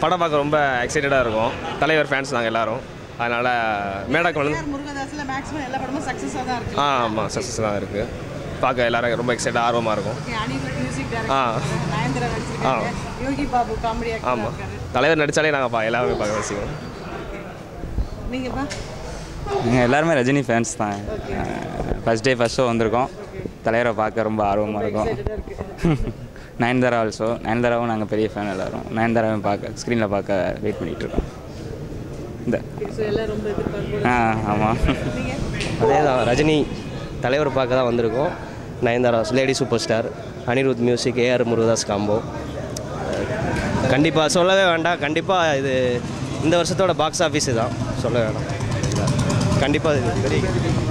படம் பார்க்க ரொம்ப எக்ஸைட்டடாக இருக்கும் தலைவர் ஃபேன்ஸ் நாங்கள் எல்லாரும் அதனால் மேடக்கு வந்து முருகதாஸ்ல மேக்ஸிமம் எல்லா படமும் சக்ஸஸாக தான் இருக்கு ஆ ஆமாம் சக்ஸஸ் தான் இருக்குது பார்க்க எல்லாரும் ரொம்ப எக்ஸைட்டாக ஆர்வமாக இருக்கும் ஓகே அனிருத் மியூசிக் ஆ. டைரக்டர் நயன்தாரா நடிச்சிருக்காங்க யோகி பாபு காமெடி ஆமாம் ஆக்டர் இருக்காரு தலைவர் நடித்தாலே நாங்கள் பா எல்லாருமே பார்க்க வச்சுக்கோம் நீங்கப்பா நாங்கள் எல்லாருமே ரஜினி ஃபேன்ஸ் தான் ஃபஸ்ட் டே ஃபஸ்ட் ஷோ வந்திருக்கோம் தலைவரை பார்க்க ரொம்ப ஆர்வமாக இருக்கும் நயன்தாரா ஆல்சோ நயன்தாராவும் நாங்கள் பெரிய ஃபேன் எல்லாரும் நயன்தாராவும் பார்க்க ஸ்க்ரீனில் பார்க்க வெயிட் பண்ணிகிட்டு இருக்கோம் இந்த ஸோ எல்லாம் ரொம்ப எதிர்பார்ப்பு ஆ ஆமாம் அதே தான் ரஜினி தலைவர் பார்க்க தான் வந்திருக்கோம் Nayanthara lady super star Anirudh music AR Murugadoss combo கண்டிப்பாக சொல்லவே வேண்டாம் கண்டிப்பாக இது இந்த வருஷத்தோட பாக்ஸ் ஆஃபீஸு தான் சொல்ல வேண்டாம் கண்டிப்பாக இது பெரிய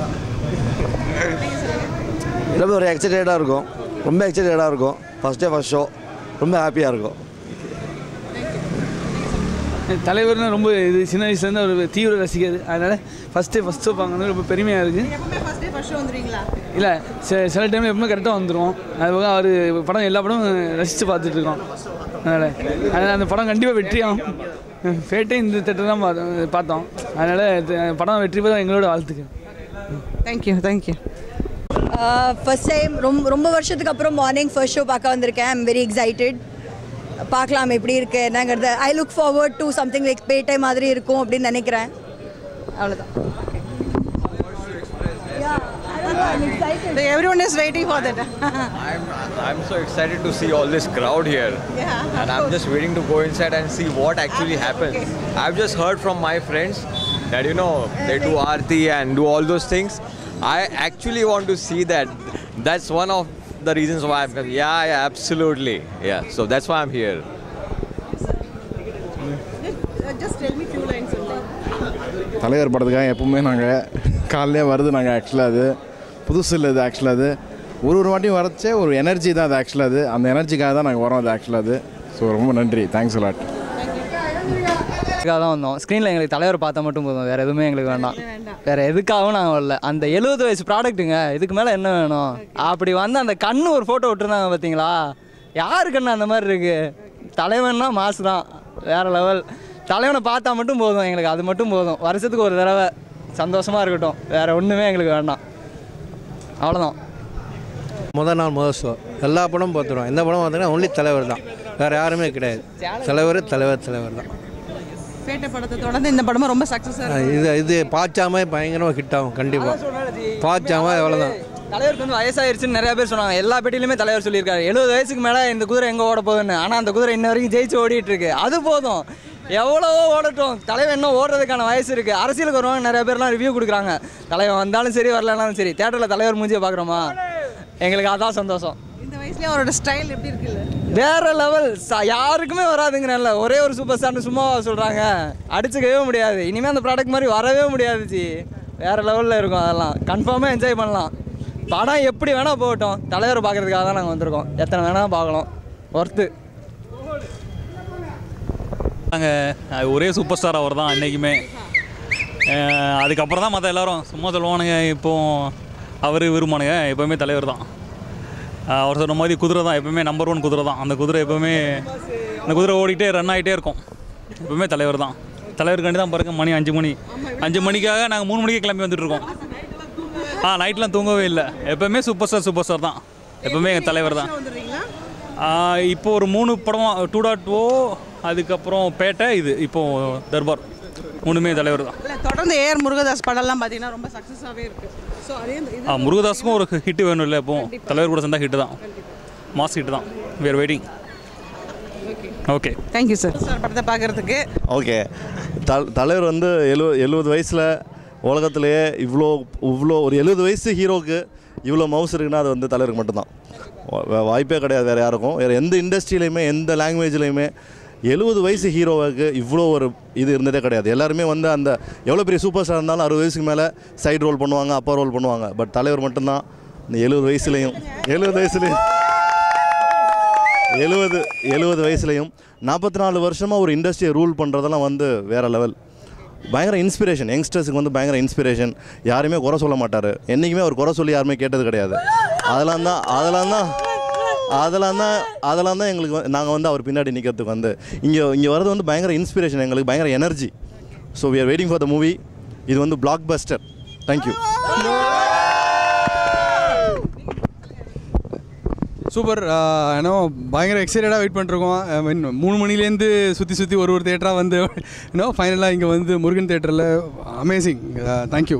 எல்லாமே ஒரு எக்ஸைட்டடாக இருக்கும் ரொம்ப எக்ஸைட்டடாக இருக்கும் ஃபஸ்ட் டே ஃபஸ்ட் ஷோ ரொம்ப ஹாப்பியாக இருக்கும் தலைவர்னா ரொம்ப இது சின்ன வயசுலேருந்து ஒரு தீவிர ரசிகர் அதனால் ஃபஸ்ட்டு ஃபஸ்ட் ஷோ பார்க்கறது ரொம்ப பெருமையாக இருக்குது எப்பவுமே ஃபர்ஸ்ட் டே ஃபர்ஸ்ட் ஷோ வந்துருவீங்களா இல்லை சில சில டைமில் எப்பவுமே கரெக்டாக வந்துடும் அதுபோக அவர் படம் எல்லா படமும் ரசித்து பார்த்துட்டு இருக்கோம் அதனால் அதனால் அந்த படம் கண்டிப்பாக வெற்றியாகும் ஃபேட்டே இந்த தேட்டர் தான் பார்த்தோம் பார்த்தோம் அதனால் இது படம் வெற்றி பெற எங்களோட வாழ்த்துக்கள் தேங்க்யூ தேங்க்யூ ஃபர்ஸ்ட் டைம் ரொம்ப ரொம்ப வருஷத்துக்கு அப்புறம் மார்னிங் ஃபர்ஸ்ட் ஷோ பார்க்க வந்திருக்கேன் ஐம் வெரி எக்ஸைட்டட் பார்க்கலாம் எப்படி இருக்கு என்னங்கிறது I look forward to something like Petta மாதிரி இருக்கும் அப்படின்னு நினைக்கிறேன் அவ்வளோதான் everyone is waiting for that I'm, I'm so excited to see all this crowd here. Yeah, and I'm just waiting to go inside and see what actually happens. I've just heard from my friends that, you know, they do Aarti and do all those things. I actually want to see that. That's one of the reasons why I'm coming. Yeah, yeah, absolutely. Yeah, so that's why I'm here. Just tell me few lines தலைவர் படத்துக்காக எப்பவுமே நாங்கள் காலையிலே வருது நாங்கள் ஆக்சுவலாக அது புதுசு இல்லை இது ஆக்சுவலாக அது ஒரு ஒரு வாட்டியும் வரச்சே ஒரு எனர்ஜி தான் அது ஆக்சுவலாக அது அந்த எனர்ஜிக்காக தான் நாங்கள் வரோம் அது ஆக்சுவலாக அது ஸோ ரொம்ப நன்றி தேங்க்ஸ் லாட் அதுக்காக தான் வந்தோம் ஸ்க்ரீனில் எங்களுக்கு தலைவர் பார்த்தா மட்டும் போதும் வேறு எதுவுமே எங்களுக்கு வேண்டாம் வேறு எதுக்காகவும் நாங்கள் வரல அந்த எழுபது வயசு ப்ராடக்ட்டுங்க இதுக்கு மேலே என்ன வேணும் அப்படி வந்து அந்த கண்ணு ஒரு ஃபோட்டோ விட்டுருந்தாங்க பார்த்தீங்களா யாரு கண்ணு அந்த மாதிரி இருக்குது தலைவன்னா மாசு தான் வேறு லெவல் தலைவனை பார்த்தா மட்டும் போதும் எங்களுக்கு அது மட்டும் போதும் வருஷத்துக்கு ஒரு தடவை சந்தோஷமாக இருக்கட்டும் வேறு ஒன்றுமே எங்களுக்கு வேண்டாம் அவ்வளோதான் முதல் நாள் முதல் ஷோ எல்லா படமும் பார்த்துருவோம் எந்த படம் பார்த்தீங்கன்னா ஒன்லி தலைவர் தான் வேறு யாருமே கிடையாது தலைவர் தலைவர் தலைவர் தான் பேட்டை படத்தை தொடர்ந்து இந்த படமும் ரொம்ப சக்ஸஸாக அஹ் இது இது பாச்சாம பயங்கரமாக ஹிட் ஆகும் கண்டிப்பாக பாச்சாம எவ்வளோதான் தலைவருக்கு வந்து வயசாயிருச்சுன்னு நிறைய பேர் சொன்னாங்க எல்லா பெட்டியிலுமே தலைவர் சொல்லியிருக்காரு எழுபது வயசுக்கு மேலே இந்த குதிரை எங்கே ஓட போகுதுன்னு ஆனால் அந்த குதிரை இன்ன வரைக்கும் ஜெயிச்சு ஓடிட்டு இருக்கு அது போதும் எவ்வளவோ ஓடட்டும் தலைவன் இன்னும் ஓடுறதுக்கான வயசு இருக்குது அரசியலுக்கு வருவாங்க நிறைய பேர்லாம் ரிவ்யூ கொடுக்குறாங்க தலைவன் வந்தாலும் சரி வரலனாலும் சரி தேட்டரில் தலைவர் மூஞ்சியை பார்க்குறோமா எங்களுக்கு அதான் சந்தோஷம் இந்த வயசுலயே அவரோட ஸ்டைல் எப்படி இருக்குல்ல வேற லெவல் யாருக்குமே வராதுங்கிறல்ல ஒரே ஒரு சூப்பர் ஸ்டார்னு சும்மாவா சொல்கிறாங்க அடிச்சுக்கவே முடியாது இனிமேல் அந்த ப்ராடக்ட் மாதிரி வரவே முடியாது ஜி வேற லெவலில் இருக்கும் அதெல்லாம் கன்ஃபார்மாக என்ஜாய் பண்ணலாம் படம் எப்படி வேணால் போகட்டும் தலைவரை பார்க்கறதுக்காக தான் நாங்கள் வந்திருக்கோம் எத்தனை வேணால் பார்க்கலாம் ஒர்த்து நாங்கள் ஒரே சூப்பர் ஸ்டார் அவர் தான் என்றைக்குமே அதுக்கப்புறம் தான் மற்ற எல்லாரும் சும்மா சொல்லுவானுங்க இப்போ அவர் விரும்பானுங்க எப்போவுமே தலைவர் தான் அஹ் அவர் சொன்ன மாதிரி குதிரை தான் எப்பவுமே நம்பர் ஒன் குதிரை தான் அந்த குதிரை எப்போவுமே அந்த குதிரை ஓடிட்டே ரன் ஆகிட்டே இருக்கும் எப்பவுமே தலைவர் தான் தலைவருக்காண்டி தான் பாருங்க மணி அஞ்சு மணி அஞ்சு மணிக்காக நாங்கள் மூணு மணிக்கு கிளம்பி வந்துட்டு இருக்கோம் ஆ நைட்லாம் தூங்கவே இல்லை எப்பவுமே சூப்பர் ஸ்டார் சூப்பர் ஸ்டார் தான் எப்பவுமே எங்கள் தலைவர் தான் ஆ, இப்போ ஒரு மூணு படம் டூ டாட் ஓ அதுக்கப்புறம் பேட்டை இது இப்போ தர்பார் மூணுமே தலைவர் தான் இல்ல தொடர்ந்து ஏஆர் முருகதாஸ் படம்லாம் பார்த்தீங்கன்னா ரொம்ப சக்ஸஸாகவே இருக்கு ஸோ அதே இந்த இது ஆ, முருகதாஸுக்கும் ஒரு ஹிட் வேணும் இல்லை இப்போ தலைவர் கூட சேர்ந்தா ஹிட் தான் மாஸ் ஹிட் தான் we're waiting okay thank you sir sir படத்தை பார்க்கறதுக்கு ஓகே தல் தலைவர் வந்து எழு எழுபது வயசில் உலகத்திலேயே இவ்வளோ இவ்வளோ ஒரு எழுபது வயசு ஹீரோக்கு இவ்வளோ மவுஸ் இருக்குன்னா அது வந்து தலைவருக்கு மட்டும்தான் வா- வாய்ப்பே கிடையாது வேறு யாருக்கும் வேறு எந்த இண்டஸ்ட்ரியிலையுமே எந்த லாங்குவேஜ்லையுமே எழுபது வயசு ஹீரோவுக்கு இவ்வளோ ஒரு இது இருந்ததே கிடையாது எல்லாருமே வந்து அந்த எவ்வளோ பெரிய சூப்பர் ஸ்டார் இருந்தாலும் அறுபது வயசுக்கு மேலே சைடு ரோல் பண்ணுவாங்க அப்பா ரோல் பண்ணுவாங்க பட் தலைவர் மட்டும்தான் இந்த எழுபது வயசுலேயும் எழுபது வயசுலேயும் எழுபது எழுபது வயசுலையும் நாற்பத்தி நாலு வருஷமாக ஒரு இண்டஸ்ட்ரியை ரூல் பண்ணுறதெல்லாம் வந்து வேறு லெவல் பயங்கர இன்ஸ்பிரேஷன் யங்ஸ்டர்ஸுக்கு வந்து பயங்கர இன்ஸ்பிரேஷன் யாருமே குறை சொல்ல மாட்டார் என்றைக்குமே அவர் குறை சொல்லி யாருமே கேட்டது கிடையாது அதெல்லாம் தான் அதெல்லாம் தான் அதெல்லாம் தான் அதெல்லாம் தான் எங்களுக்கு நாங்கள் வந்து அவர் பின்னாடி நிற்கிறதுக்கு வந்து இங்கே இங்கே வரது வந்து பயங்கர இன்ஸ்பிரேஷன் எங்களுக்கு பயங்கர energy so we are waiting for the movie இது வந்து பிளாக் பஸ்டர் தேங்க்யூ சூப்பர் ஏன்னா பயங்கர எக்ஸைட்டடாக வெயிட் பண்ணிருக்கோம் ஐ மீன் மூணு மணிலேருந்து சுற்றி சுற்றி ஒரு ஒரு தேட்டராக வந்து ஏன்னோ ஃபைனலாக இங்கே வந்து முருகன் தேட்டரில் அமேசிங் தேங்க்யூ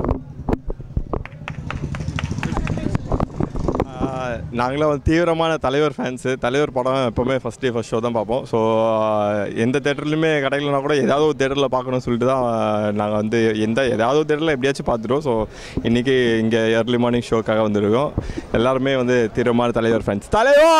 நாங்களாம் வந்து தீவிரமான தலைவர் ஃபேன்ஸு தலைவர் படம் எப்போவுமே ஃபஸ்ட் டே ஃபஸ்ட் ஷோ தான் பார்ப்போம் ஸோ எந்த தேட்டர்லையுமே கிடைக்கலனா கூட ஏதாவது ஒரு தேட்டரில் பார்க்கணும்னு சொல்லிட்டு தான் நாங்கள் வந்து எந்த ஏதாவது ஒரு தேட்டரில் எப்படியாச்சும் பார்த்துருவோம் ஸோ இன்றைக்கி இங்கே ஏர்லி மார்னிங் ஷோக்காக வந்திருக்கோம் எல்லாருமே வந்து தீவிரமான தலைவர் ஃபேன்ஸ் தலைவா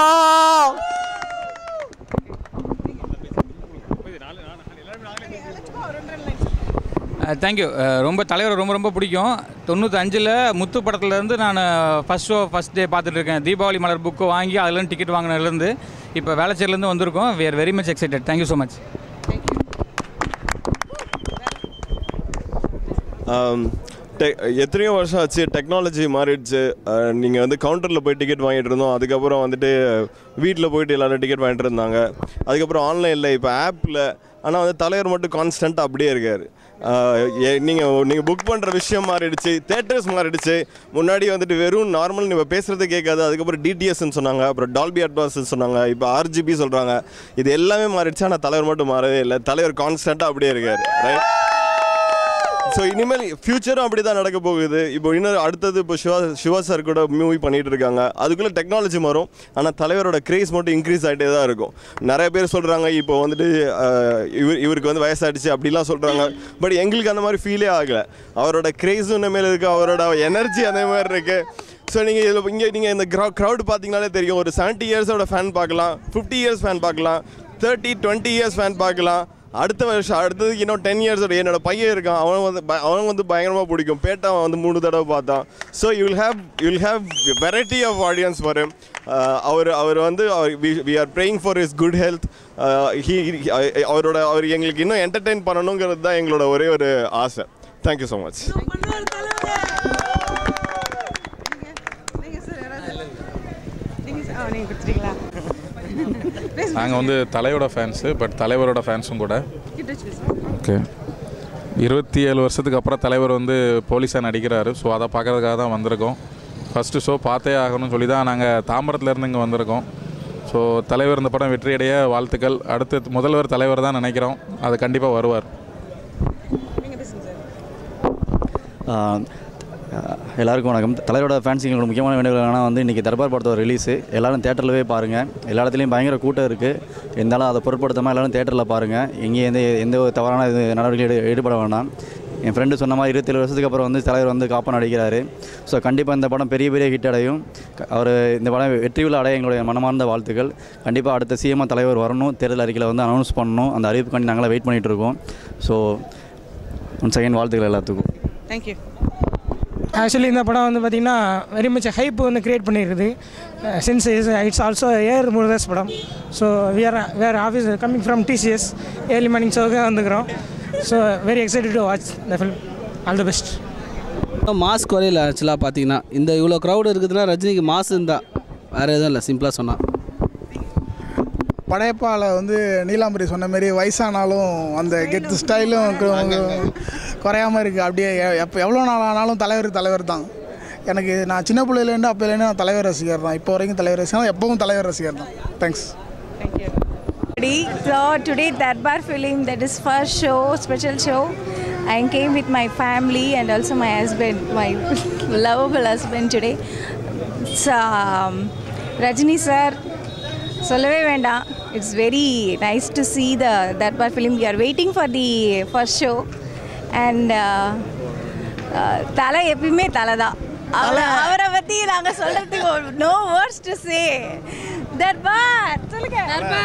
தேங்க்யூ ரொம்ப தலைவர் ரொம்ப ரொம்ப பிடிக்கும் தொண்ணூத்தஞ்சில் முத்து படத்துலேருந்து நான் ஃபஸ்ட் ஷோ ஃபஸ்ட் டே பார்த்துட்டு இருக்கேன் தீபாவளி மலர் புக்கு வாங்கி அதுலேருந்து டிக்கெட் வாங்கினதுலேருந்து இப்போ வேளச்சேரிலேருந்து வந்திருக்கோம் we are very much excited thank you so much ஆம், டெ எத்தனையோ வருஷம் ஆச்சு டெக்னாலஜி மாறிடுச்சு நீங்கள் வந்து கவுண்டரில் போய் டிக்கெட் வாங்கிட்டு இருந்தோம் அதுக்கப்புறம் வந்துட்டு வீட்டில் போயிட்டு எல்லோரும் டிக்கெட் வாங்கிட்டு இருந்தாங்க அதுக்கப்புறம் ஆன்லைனில் இப்போ ஆப்பில் ஆனால் வந்து தலைவர் மட்டும் கான்ஸ்டண்ட்டாக அப்படியே இருக்கார் நீங்கள் நீங்கள் புக் பண்ணுற விஷயம் மாறிடுச்சு தேட்டர்ஸ் மாறிடுச்சு முன்னாடி வந்துட்டு வெறும் நார்மல் நீங்கள் பேசுகிறத கேட்காது அதுக்கப்புறம் டிடிஎஸ்ன்னு சொன்னாங்க அப்புறம் டால்பி அட்வான்ஸ் சொன்னாங்க இப்போ ஆர்ஜிபி சொல்கிறாங்க இது எல்லாமே மாறிடுச்சு ஆனால் தலைவர் மட்டும் மாறவே இல்லை தலைவர் கான்ஸ்டண்ட்டாக அப்படியே இருக்கார் ரைட் ஸோ இனிமேல் ஃப்யூச்சரும் அப்படி தான் நடக்க போகுது இப்போ இன்னும் அடுத்தது இப்போ சிவா சிவா சார் கூட மூவி பண்ணிட்டு இருக்காங்க அதுக்குள்ளே டெக்னாலஜி மாறும் ஆனால் தலைவரோட கிரேஸ் மட்டும் இன்க்ரீஸ் ஆகிட்டே தான் இருக்கும் நிறைய பேர் சொல்கிறாங்க இப்போ வந்துட்டு அஹ், இவர் இவருக்கு வந்து வயசாயிடுச்சு அப்படிலாம் சொல்கிறாங்க பட் எங்களுக்கு அந்த மாதிரி ஃபீலே ஆகலை அவரோட கிரேஸும் இந்த மேலே இருக்குது அவரோட எனர்ஜி அந்த மாதிரி இருக்குது ஸோ நீங்கள் இதில் இங்கே நீங்கள் இந்த க்ரௌ க்ரௌட் பார்த்தீங்கனாலே தெரியும் ஒரு செவன்ட்டி இயர்ஸோட ஃபேன் பார்க்கலாம் ஃபிஃப்டி இயர்ஸ் ஃபேன் பார்க்கலாம் தேர்ட்டி டுவெண்ட்டி இயர்ஸ் ஃபேன் பார்க்கலாம் அடுத்த வருஷம் அடுத்தது இன்னும் டென் இயர்ஸோட என்னோட பையன் இருக்கான் அவன் வந்து ப- அவன் வந்து பயங்கரமாக பிடிக்கும் பேட்டை அவன் வந்து மூணு தடவை பார்த்தான் so you will have you will have variety of audience for him அவர் அவர் வந்து we are praying for his good health he அவரோட அவர் எங்களுக்கு இன்னும் என்டர்டெயின் பண்ணணுங்கிறது தான் எங்களோட ஒரே ஒரு ஆசை தேங்க்யூ ஸோ மச் நீங்கள் கொடுத்துட்டீங்களா நாங்கள் வந்து தலையோட ஃபேன்ஸு பட் தலைவரோட ஃபேன்ஸும் கூட கிட்ட வச்சு பேசுங்க. ஓகே இருபத்தி ஏழு வருஷத்துக்கு அப்புறம் தலைவர் வந்து போலீஸாக நடிக்கிறாரு ஸோ அதை பார்க்கறதுக்காக தான் வந்திருக்கோம் ஃபஸ்ட்டு ஷோ பார்த்தே ஆகணும்னு சொல்லி தான் நாங்கள் தாம்பரத்துலேருந்து இங்கே வந்திருக்கோம் ஸோ தலைவர் இந்த படம் வெற்றியடைய வாழ்த்துக்கள் அடுத்து முதல்வர் தலைவர் தான் நினைக்கிறோம் அது கண்டிப்பாக வருவார் ஆஹ் எல்லாருக்கும் வணக்கம் தலைவரோட ஃபேன்ஸுங்களோட முக்கியமான வேண்டுகோள் என்னன்னா வந்து இன்றைக்கி தர்பார் படத்தோட ரிலீஸு எல்லாரும் தேட்டரில் போய் பாருங்கள் எல்லா இடத்துலையும் பயங்கர கூட்டம் இருக்குது இருந்தாலும் அதை பொருட்படுத்தாமல் எல்லாரும் தேட்டரில் பாருங்கள் எங்கேயும் எந்த எந்த ஒரு தவறான இது நடவடிக்கை ஈடு- ஈடுபட வேண்டாம் என் ஃப்ரெண்டு சொன்ன மாதிரி இருபத்தேழு வருஷத்துக்கு அப்புறம் வந்து தலைவர் வந்து காப்பா நடிக்கிறாரு ஸோ கண்டிப்பாக இந்த படம் பெரிய பெரிய ஹிட் அடையும் அவர் இந்த படம் வெற்றி விழா அடைய எங்களுடைய மனமார்ந்த வாழ்த்துக்கள் கண்டிப்பாக அடுத்த சிஎம்ஆ தலைவர் வரணும் தேர்தல் அறிக்கையில் வந்து அனௌன்ஸ் பண்ணணும் அந்த அறிவிப்புக்காண்டி நாங்களாம் வெயிட் பண்ணிகிட்டு இருக்கோம் ஸோ ஒன் செகண்ட் வாழ்த்துக்கள் எல்லாத்துக்கும் தேங்க்யூ ஆக்சுவலி இந்த படம் வந்து பார்த்திங்கன்னா வெரி மச் ஹைப் வந்து கிரியேட் பண்ணியிருக்குது since is it's also AR Murugadoss படம் so we are where office coming from TCS early morning ஷோக்கு வந்துக்கிறோம் so very excited to watch the film all the best mass குறையில ஆக்சுவலாக பார்த்தீங்கன்னா இந்த இவ்வளோ க்ரௌடு இருக்குதுன்னா ரஜினிக்கு மாஸ் இருந்தால் வேறு எதுவும் இல்லை சிம்பிளாக சொன்னால் படையப்பாவில் வந்து நீலாம்பரி சொன்ன மாதிரி வயசானாலும் அந்த கெத்து ஸ்டைலும் குறையாம இருக்குது அப்படியே எ- எப்போ எவ்வளோ நாள் ஆனாலும் தலைவர் தலைவர் தான் எனக்கு நான் சின்ன பிள்ளையிலேருந்து அப்போலேருந்து நான் தலைவர் ரசிகர் தான் இப்போ வரைக்கும் தலைவர் ரசிகர் எப்பவும் தலைவர் ரசிகர் தான் thanks Today, so today Darbar film that is first show, special show. I came with my family and also my husband, my lovable husband today. So, um, Rajini sir, சொல்லவே வேண்டாம் it's very nice to see the Darbar film we are waiting for the first show and uh, uh, தலை எப்பயுமே தலை தான் அவரை அவரை பற்றி நாங்கள் சொல்கிறதுக்கு no words to say Darbar சொல்லுங்க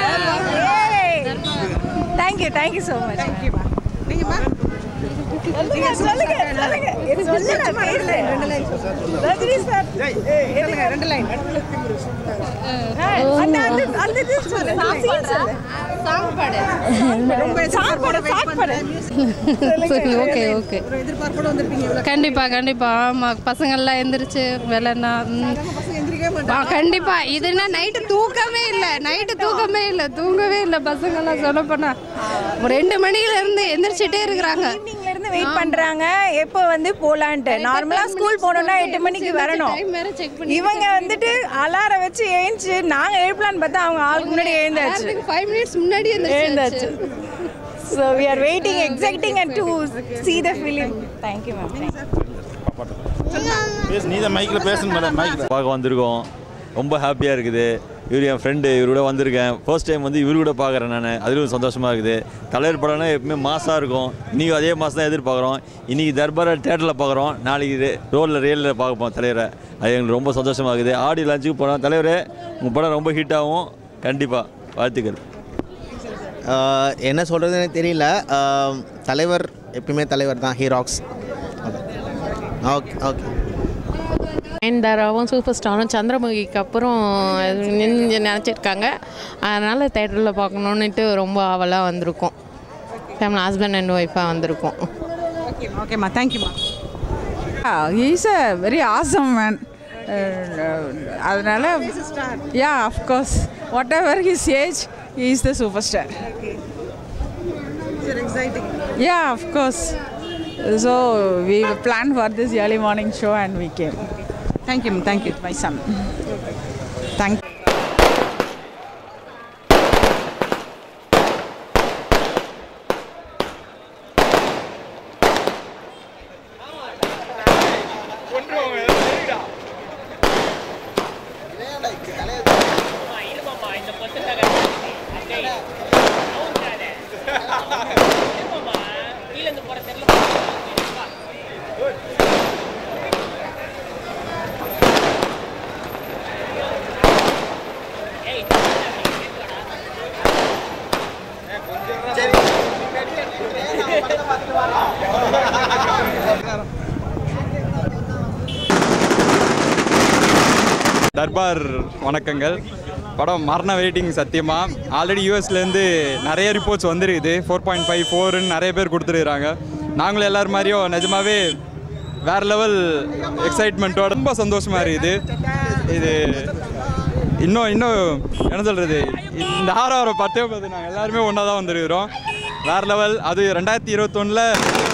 thank you thank you so much thank you நீங்கம்மா சொல்லுங்க சொல்லுங்க சொல்லுங்க இது சொல்லுங்க பேசல ரஜினி சார் சொல்லுங்க ரெண்டு லைன் அந்த அந்த அந்த இது சொல்லு சாங் சொல்லு சாங் பாடு ரொம்ப சாங் பாடு சாங் பாடு ஓகே ஓகே ஒரு எதிர்பார்ப்போட வந்திருப்பீங்க இவ்வளோ கண்டிப்பாக கண்டிப்பாக ஆமாம் பசங்கள்லாம் எந்திரிச்சு விளையாடினா பசங்க எந்திரிக்க கண்டிப்பா இதுனா நைட்டு தூக்கமே இல்லை நைட்டு தூக்கமே இல்லை தூங்கவே இல்லை பசங்கெல்லாம் சொல்ல போனா ஒரு ரெண்டு மணில இருந்து எந்திரிச்சிட்டே இருக்கிறாங்க இருந்து வெயிட் பண்றாங்க எப்போ வந்து போலான்ட்டு நார்மலா ஸ்கூல் போனோம்னா எட்டு மணிக்கு வரணும் இவங்க வந்துட்டு அலாரம் வச்சு ஏஞ்சி நாங்க எழுப்பலான்னு பார்த்தா அவங்க ஆளுக்கு முன்னாடி எழுந்தாச்சு ஃபைவ் மினிட்ஸ் முன்னாடி எழுந்தாச்சு so we are waiting exciting and to see the film thank you ma'am பேசு நீ தான் மைக்கில் பேசணும் மேடம் மைக்கில் பார்க்க வந்திருக்கோம் ரொம்ப ஹாப்பியாக இருக்குது இவர் என் ஃப்ரெண்டு இவர் கூட வந்திருக்கேன் ஃபர்ஸ்ட் டைம் வந்து இவர் கூட பார்க்குறேன் நான் அதுவும் சந்தோஷமாக இருக்குது தலைவர் படம்னா எப்பவுமே மாசாக இருக்கும் இன்றைக்கி அதே மாதம் தான் எதிர்பார்க்குறோம் இன்றைக்கி தர்பாரை தேட்டரில் பார்க்குறோம் நாளைக்கு ரோலில் ரியலில் பார்க்க போகிறோம் தலைவரை அது எங்களுக்கு ரொம்ப சந்தோஷமாக இருக்குது ஆடி லஞ்சுக்கு போனோம் தலைவரே உங்கள் படம் ரொம்ப ஹிட் ஆகும் கண்டிப்பாக வாழ்த்துக்கள் ஆஹ் என்ன சொல்கிறதுன்னு தெரியல ஆஹ் தலைவர் எப்பயுமே தலைவர் தான் ஹீராக்ஸ் ஓகே ஓகே நயன்தாராவும் சூப்பர் ஸ்டாரும் சந்திரமுகிக்கு அப்புறம் நின்று நினச்சிருக்காங்க அதனால் தேட்டரில் பார்க்கணுன்னுட்டு ரொம்ப ஆவலாக வந்திருக்கோம் ஃபேமிலி ஹஸ்பண்ட் அண்ட் ஒய்ஃபாக வந்திருக்கோம் ஓகேம்மா ஓகேம்மா தேங்க்யூம்மா is a very awesome man அதனால yeah of course whatever his age is the super star exciting. Yeah of course so we plan for this early morning show and we came thank you thank you my son thank Darbar வணக்கங்கள் படம் மரண waiting சத்தியமா already யூஎஸ்லேருந்து நிறைய reports வந்துருக்குது four point five ஃபோர்னு நிறைய பேர் கொடுத்துருக்குறாங்க நாங்களும் எல்லாரும் மாதிரியும் நிஜமாவே வேறு லெவல் எக்ஸைட்மெண்ட்டோட ரொம்ப சந்தோஷமாக இருக்குது இது இன்னும் இன்னும் என்ன சொல்கிறது இந்த ஆறாவரை பத்தே பார்த்து நாங்கள் எல்லாருமே ஒன்றா தான் வந்துருக்கிறோம் வேறு லெவல் அது ரெண்டாயிரத்தி இருபத்தொன்னில்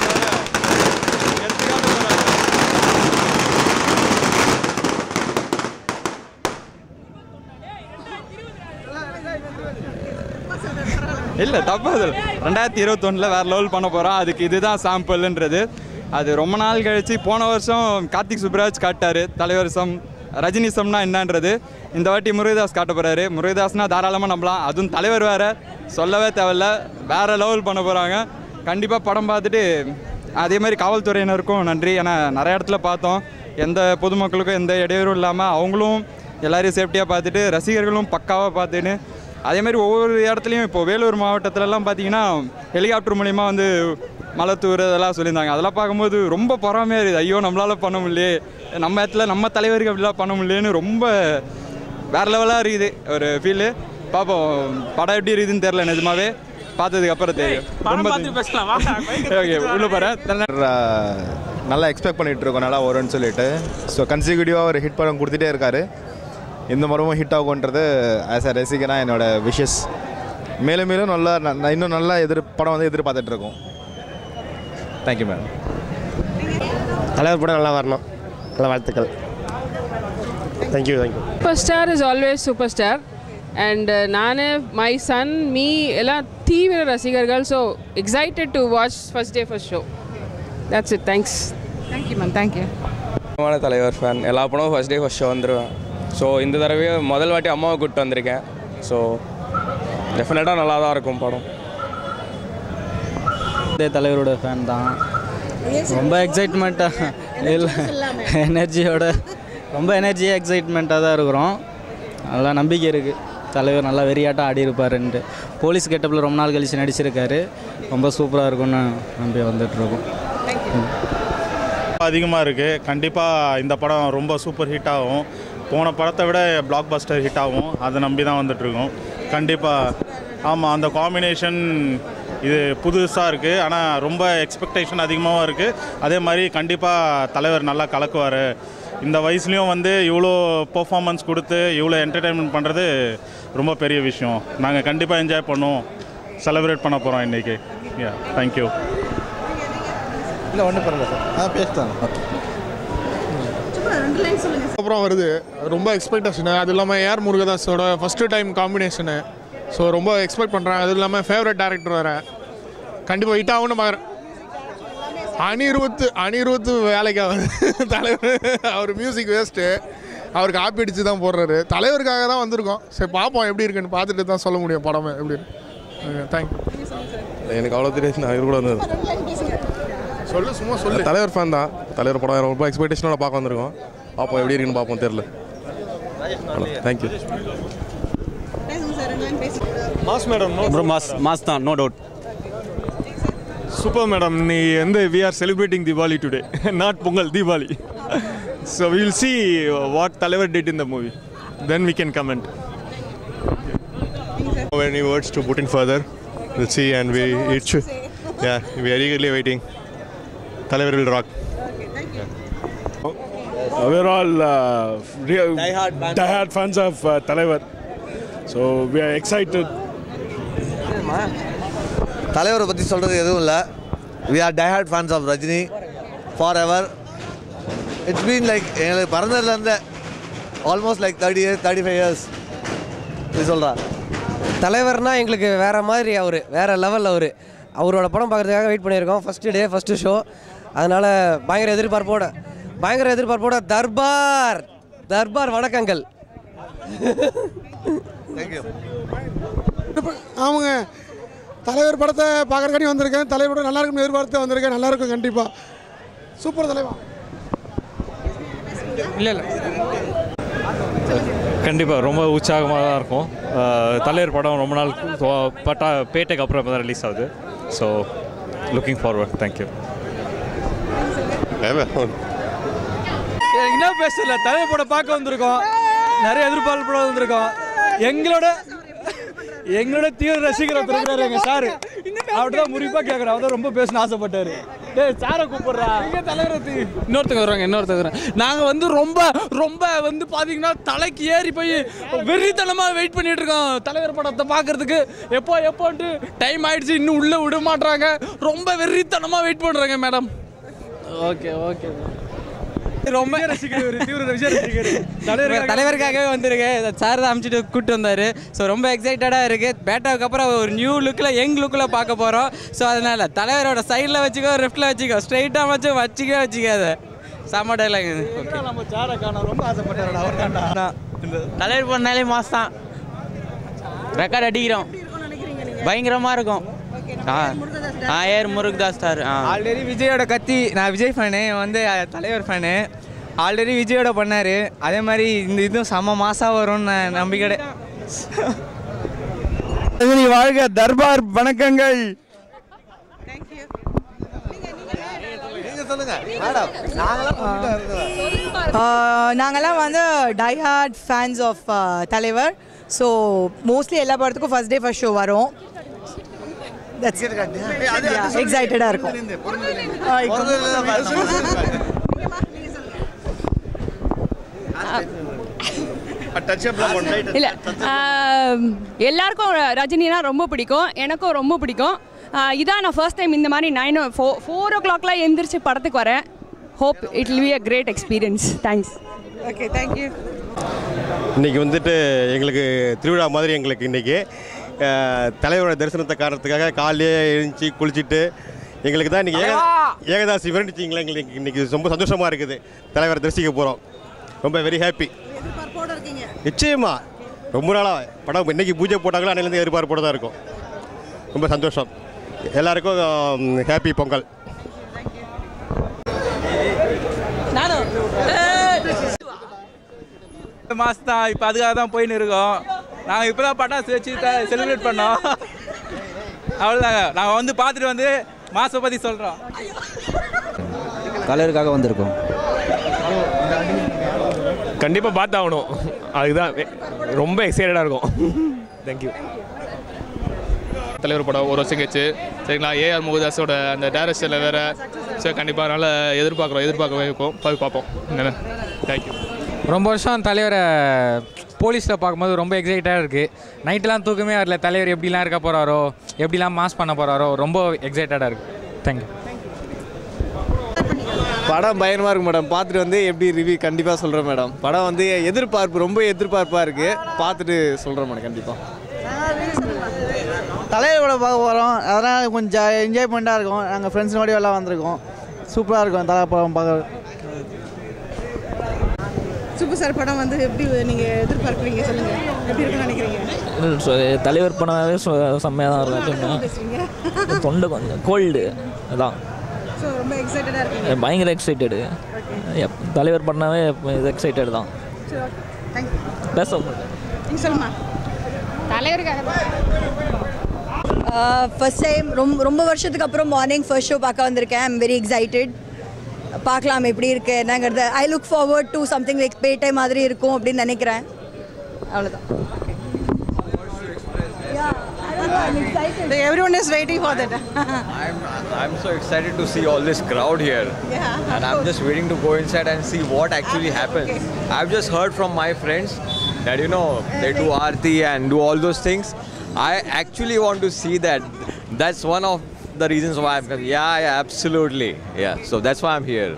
இல்லை தப்பா அது ரெண்டாயிரத்தி இருபத்தொன்னில் வேறு லெவல் பண்ண போகிறோம் அதுக்கு இதுதான் சாம்பிள்ன்றது அது ரொம்ப நாள் கழித்து போன வருஷம் கார்த்திக் சுப்ராஜ் காட்டார் தலைவரிசம் ரஜினிசம்னா என்னன்றது இந்த வாட்டி முருகதாஸ் காட்ட போகிறாரு முருகதாஸ்னா தாராளமாக நம்பலாம் அதுவும் தலைவர் வேறு சொல்லவே தேவையில்ல வேறு லெவல் பண்ண போகிறாங்க கண்டிப்பாக படம் பார்த்துட்டு அதே மாதிரி காவல்துறையினருக்கும் நன்றி ஏன்னா நிறைய இடத்துல பார்த்தோம் எந்த பொதுமக்களுக்கும் எந்த இடையூறும் இல்லாமல் அவங்களும் எல்லாரையும் சேஃப்டியாக பார்த்துட்டு ரசிகர்களும் பக்காவாக பார்த்துன்னு அதே மாதிரி ஒவ்வொரு இடத்துலையும் இப்போ வேலூர் மாவட்டத்திலலாம் பார்த்தீங்கன்னா ஹெலிகாப்டர் மூலிமா வந்து மலை தூர் இதெல்லாம் சொல்லியிருந்தாங்க அதெல்லாம் பார்க்கும்போது ரொம்ப பொறாமையாக இருக்குது ஐயோ நம்மளால் பண்ண முடியலையே நம்ம இடத்துல நம்ம தலைவருக்கு அப்படிலாம் பண்ண முடியலையேன்னு ரொம்ப வேறு லெவலாக இருக்குது ஒரு ஃபீலு பார்ப்போம் படம் எப்படி இருக்குதுன்னு தெரில நிஜமாவே பார்த்ததுக்கு அப்புறம் தெரியும் ரொம்ப ஓகே உள்ள போகிறேன் நல்லா எக்ஸ்பெக்ட் பண்ணிட்டு இருக்கோம் நல்லா வரும்னு சொல்லிட்டு ஸோ கன்சிக்யூட்டிவாக ஒரு ஹிட் படம் கொடுத்துட்டே இருக்காரு இந்த முறமும் ஹிட் ஆகுன்றது ஆஸ் அ ரசிகனாக என்னோட விஷஸ் மேலும் மேலும் நல்லா ந- ந- இன்னும் நல்லா எதிர் படம் வந்து எதிர்பார்த்துட்டு இருக்கோம் தேங்க்யூ மேடம் தலைவர் படம் நல்லா வரணும் நல்ல வாழ்த்துக்கள் thank you thank you super star is always super star and நான் மை சன் மீ எல்லாம் தீவிர ரசிகர்கள் so excited to watch first day first show that's it thanks thank you ma'am thank you முக்கியமான தலைவர் ஃபேன் எல்லா படமும் ஃபர்ஸ்ட் டே ஃபர்ஸ்ட் ஷோ வந்துடுவேன் so இந்த தடவையும் முதல் வாட்டி அம்மாவை கூப்பிட்டு வந்திருக்கேன் ஸோ டெஃபினட்டாக நல்லா தான் இருக்கும் படம் இதே தலைவரோட ஃபேன் தான் ரொம்ப எக்ஸைட்மெண்ட்டாக இல்லை எனர்ஜியோட ரொம்ப எனர்ஜியாக எக்ஸைட்மெண்ட்டாக தான் இருக்கிறோம் நல்லா நம்பிக்கை இருக்குது தலைவர் நல்லா வெறியாட்டம் ஆடி இருப்பாருன்ட்டு போலீஸ் கெட்டப்பில் ரொம்ப நாள் கழிச்சு நடிச்சிருக்காரு ரொம்ப சூப்பராக இருக்கும்னு நம்பி வந்துட்டுருக்கோம் அதிகமாக இருக்குது கண்டிப்பாக இந்த படம் ரொம்ப சூப்பர் ஹிட் ஆகும் போன படத்தை விட பிளாக் பஸ்டர் ஹிட் ஆகும் அதை நம்பி தான் வந்துட்டுருக்கோம் கண்டிப்பாக ஆமாம் அந்த காம்பினேஷன் இது புதுசாக இருக்குது ஆனால் ரொம்ப எக்ஸ்பெக்டேஷன் அதிகமாகவும் இருக்குது அதே மாதிரி கண்டிப்பாக தலைவர் நல்லா கலக்குவார் இந்த வயசுலேயும் வந்து இவ்வளோ பெர்ஃபார்மன்ஸ் கொடுத்து இவ்வளோ என்டர்டெயின்மெண்ட் பண்ணுறது ரொம்ப பெரிய விஷயம் நாங்கள் கண்டிப்பாக என்ஜாய் பண்ணுவோம் செலிப்ரேட் பண்ண போகிறோம் இன்றைக்கி யா தேங்க்யூ இல்லை ஒன்றும் பரவாயில்ல சார் ஆ பேசிட்டாங்க அப்புறம் வருது ரொம்ப எக்ஸ்பெக்டேஷனு அது இல்லாமல் ஏஆர் முருகதாஸோட ஃபஸ்ட்டு டைம் காம்பினேஷனு ஸோ ரொம்ப எக்ஸ்பெக்ட் பண்ணுறேன் அது இல்லாமல் ஃபேவரட் டேரக்டர் வேறு கண்டிப்பாக ஹிட் ஆகும்னு பார்க்குறேன் அனிருத் அனிருத் வேலைக்கு அவர் தலைவர் அவர் மியூசிக் வேஸ்ட்டு அவர் காப்பி அடித்து தான் போடுறாரு தலைவருக்காக தான் வந்திருக்கோம் சரி பார்ப்போம் எப்படி இருக்குன்னு பார்த்துட்டு தான் சொல்ல முடியும் படமே எப்படி தேங்க்யூ எனக்கு அவ்வளோ தெரியாது நான் இவர் கூட வந்தது சொல்லு சும்மா சொல்லு தலைவர் ஃபேன் தான் தலைவர் படம் ரொம்ப எக்ஸ்பெக்டேஷனோட பார்க்க வந்திருக்கோம் பார்ப்போம் எப்படி இருக்குன்னு பார்ப்போம் தெரில thank you mass madam bro mass mass தான் நோ டவுட் சூப்பர் மேடம் நீ வந்து we are celebrating Diwali today not Pongal Deepavali so we will see what தலைவர் did in the movie then we can comment Any words to put in further? We'll see, and we it should, yeah, we are eagerly waiting. தலைவர் will rock. we're all uh, real diehard fans of uh, தலைவர். So we are excited. தலைவரை பற்றி சொல்கிறது எதுவும் இல்லை we are diehard fans of Rajini forever it's been like எங்களுக்கு பிறந்ததுலேருந்து almost like thirty years thirty five years இது சொல்கிறா தலைவர்னா எங்களுக்கு வேற மாதிரி அவர் வேற லெவல் அவர் அவரோட படம் பார்க்கறதுக்காக வெயிட் பண்ணியிருக்கோம் ஃபஸ்ட்டு டே ஃபஸ்ட்டு ஷோ அதனால பயங்கர எதிர்பார்ப்போட பயங்கர எதிர்பார்ப்போட தர்பார் தர்பார் வணக்கங்கள் தேங்க்யூ ஆமாங்க தலைவர் படத்தை பார்க்குறக்காண்டி வந்திருக்கேன் தலைவரோட நல்லா இருக்கும்னு எதிர்பார்த்து வந்திருக்கேன் நல்லா இருக்கும் கண்டிப்பாக சூப்பர் தலைவா இல்லை இல்லை கண்டிப்பாக ரொம்ப உற்சாகமாக தான் இருக்கும் அஹ், தலைவர் படம் ரொம்ப நாள் தொ- பட்டா பேட்டைக்கு அப்புறம் இப்போ தான் ரிலீஸ் ஆகுது ஸோ லுக்கிங் ஃபார்வர்ட் தேங்க்யூ என்ன பேசல தலைவர் படம் பார்க்க வந்திருக்கோம் நிறைய எதிர்பார்ப்போட வந்திருக்கோம் எங்களோட எங்களோட தீவிர ரசிகர் ஒருத்தர் இருக்காரு எங்க சார் அவர்தான் முறிப்பா கேட்குறேன் அவர் தான் ரொம்ப பேசணும்னு ஆசைப்பட்டாரு டேய் சாரை கூப்பிடுறா எங்க தலைவரை இன்னொருத்தங்க வருவாங்க இன்னொருத்தங்க வருவாங்க நாங்கள் வந்து ரொம்ப ரொம்ப வந்து பார்த்தீங்கன்னா தலைக்கு ஏறி போய் வெறித்தனமாக வெயிட் பண்ணிட்டு இருக்கோம் தலைவர் படத்தை பார்க்கறதுக்கு எப்போ எப்போன்ட்டு டைம் ஆயிடுச்சு இன்னும் உள்ளே விட மாட்றாங்க ரொம்ப வெறித்தனமாக வெயிட் பண்ணுறாங்க மேடம் ஓகே ஓகே ரொம்ப ரசிகர் தீவிர விஜய் ரசிகர் தலைவர் தலைவருக்காகவே வந்திருக்கேன் சார் தான் அமுச்சிட்டு கூப்பிட்டு வந்தார் ஸோ ரொம்ப எக்ஸைட்டடாக இருக்குது பேட்டாவுக்கு அப்புறம் ஒரு நியூ லுக்கில் யங் லுக்கில் பார்க்க போகிறோம் ஸோ அதனால் தலைவரோட சைடில் வச்சுக்கோ லெஃப்ட்டில் வச்சுக்கோ ஸ்ட்ரைட்டாக வச்சு வச்சுக்கோ வச்சுக்காத செம்ம டைலாக் இது நம்ம சாரை காண ரொம்ப ஆசைப்பட்டாரு அவர் தான்டா தலைவர் பண்ணாலே மாஸ் தான் ரெக்கார்ட் அடிக்கிறோம் பயங்கரமாக இருக்கும் ஆ ஆ ஏர் முருகதாஸ் சார் ஆ ஆல்ரெடி விஜயோட கத்தி நான் விஜய் ஃபேனு வந்து அஹ், தலைவர் ஃபேனு ஆல்ரெடி விஜயோட பண்ணார் அதே மாதிரி இந்த இதுவும் செம்ம மாசாக வரும்னு நான் நம்பிக்கை ரஜினி வாழ்க தர்பார் வணக்கங்கள் நாங்கள்லாம் வந்து டைஹார்ட் ஃபேன்ஸ் ஆஃப் தலைவர் ஸோ மோஸ்ட்லி எல்லா படத்துக்கும் ஃபர்ஸ்ட் டே ஃபர்ஸ்ட் ஷோ வரும் எக்ஸைட்டடாக இருக்கும் இல்லை எல்லாருக்கும் ரஜினினா ரொம்ப பிடிக்கும் எனக்கும் ரொம்ப பிடிக்கும் ஆஹ் இதான் நான் ஃபர்ஸ்ட் டைம் இந்த மாதிரி நைன் ஃபோ ஃபோர் ஓ கிளாக்லாம் எந்திரிச்சு படத்துக்கு வரேன் hope it will be a great experience thanks okay thank you இன்னைக்கு வந்துட்டு எங்களுக்கு திருவிழா மாதிரி எங்களுக்கு இன்னைக்கு அஹ், தலைவரோட தரிசனத்தை காரணத்துக்காக காலையே எழுந்துச்சி குளிச்சுட்டு எங்களுக்கு தான் இன்னைக்கு ஏக ஏகதாசி விரண்டிச்சிங்களா எங்களுக்கு இன்னைக்கு ரொம்ப சந்தோஷமாக இருக்குது தலைவரை தரிசிக்க போகிறோம் ரொம்ப வெரி ஹாப்பி நிச்சயமா ரொம்ப நாளாக படம் இன்னைக்கு பூஜை போட்டாங்களோ அன்னையிலேருந்து எதிர்பார்ப்போட தான் இருக்கும் ரொம்ப சந்தோஷம் எல்லாருக்கும் ஹாப்பி பொங்கல் மாஸ் தான் இப்போ அதுக்காக தான் போயின்னு இருக்கோம் நாங்கள் இப்போ தான் பட்டாசு வச்சு செலிப்ரேட் பண்ணோம் அவ்வளோதாங்க நாங்கள் வந்து பார்த்துட்டு வந்து மாசை பற்றி சொல்கிறோம் தலைவருக்காக வந்திருக்கோம் கண்டிப்பாக பார்த்தாகணும் அதுதான் வெ- ரொம்ப எக்ஸைட்டடாக இருக்கும் தேங்க்யூ தலைவர் படம் ஒரு வருஷம் கழிச்சு சரிங்களா ஏஆர் முகதாஸோட அந்த டேரக்ஷனில் வேறு சரி கண்டிப்பாக நல்லா எதிர்பார்க்குறோம் எதிர்பார்க்க வைப்போம் போய் பார்ப்போம் என்ன தேங்க்யூ ரொம்ப வருஷம் தலைவரை போலீஸில் பார்க்கும்போது ரொம்ப எக்ஸைட்டாக இருக்குது நைட்டெலாம் தூக்கமே வரல தலைவர் எப்படிலாம் இருக்க போகிறாரோ எப்படிலாம் மாஸ் பண்ண போகிறாரோ ரொம்ப எக்ஸைட்டடாக இருக்குது தேங்க்யூ படம் பயங்கரமாக இருக்கும் மேடம் பார்த்துட்டு வந்து எப்படி ரிவ்யூ கண்டிப்பாக சொல்கிறேன் மேடம் படம் வந்து எதிர்பார்ப்பு ரொம்ப எதிர்பார்ப்பாக இருக்குது பார்த்துட்டு சொல்கிறேன் மேடம் கண்டிப்பாக தலைவரோட பார்க்க போகிறோம் அதனால் கொஞ்சம் என்ஜாய்மெண்ட்டாக இருக்கும் நாங்கள் ஃப்ரெண்ட்ஸ் மாதிரி எல்லாம் வந்திருக்கோம் சூப்பராக இருக்கும் தலை படம் பார்க்க சூப்பர் ஸ்டார் படம் வந்து எப்படி நீங்கள் எதிர்பார்க்குறீங்க சொல்லுங்கள் எப்படி இருக்குன்னு நினைக்கிறீங்க ஸோ தலைவர் படமாகவே செம்மையாக தான் இருக்கும் என்ன பேசுறீங்க எப்பயுமே. தொண்டை கொஞ்சம் கோல்டு அதான் ஸோ ரொம்ப எக்ஸைட்டடாக இருக்கீங்க பயங்கர எக்ஸைட்டடு தலைவர் பண்ணாவே எக்ஸைட்டட் தான் சரி ஓகே தேங்க்யூ பேச நீங்கள் சொல்லுமா தலைவருக்காக ஃபர்ஸ்ட் டைம் ரொம்ப ரொம்ப வருஷத்துக்கு அப்புறம் மார்னிங் ஃபர்ஸ்ட் ஷோ பார்க்க வந்திருக்கேன் ஐம் வெரி எக்ஸைட்டட் பார்க்கலாம் எப்படி இருக்கு என்னங்கிறது I look forward to something like Petta மாதிரி இருக்கும் அப்படின்னு நினைக்கிறேன் அவ்வளோதான் Everyone is waiting for that. I'm so excited to see all this crowd here. Yeah. And I'm just waiting to go inside and see what actually happens. I've just heard from my friends that, you know, they do arti and do all those things. I actually want to see that. That's one of the reasons why I'm coming. Yeah, yeah, absolutely. Yeah, so that's why I'm here.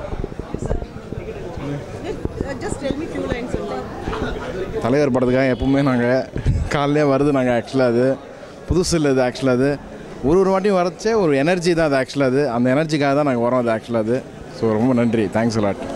Just tell me few lines only. தலைவர் படத்துக்காக எப்பவுமே நாங்கள் காலையிலே வருது நாங்கள் ஆக்சுவலாக அது புதுசு இல்லை இது ஆக்சுவலாக அது ஒரு ஒரு வாட்டியும் வரச்சே ஒரு எனர்ஜி தான் அது ஆக்சுவலாக அது அந்த எனர்ஜிக்காக தான் நாங்கள் வரோம் அது ஆக்சுவலாக அது ஸோ ரொம்ப நன்றி தேங்க்ஸ் லாட்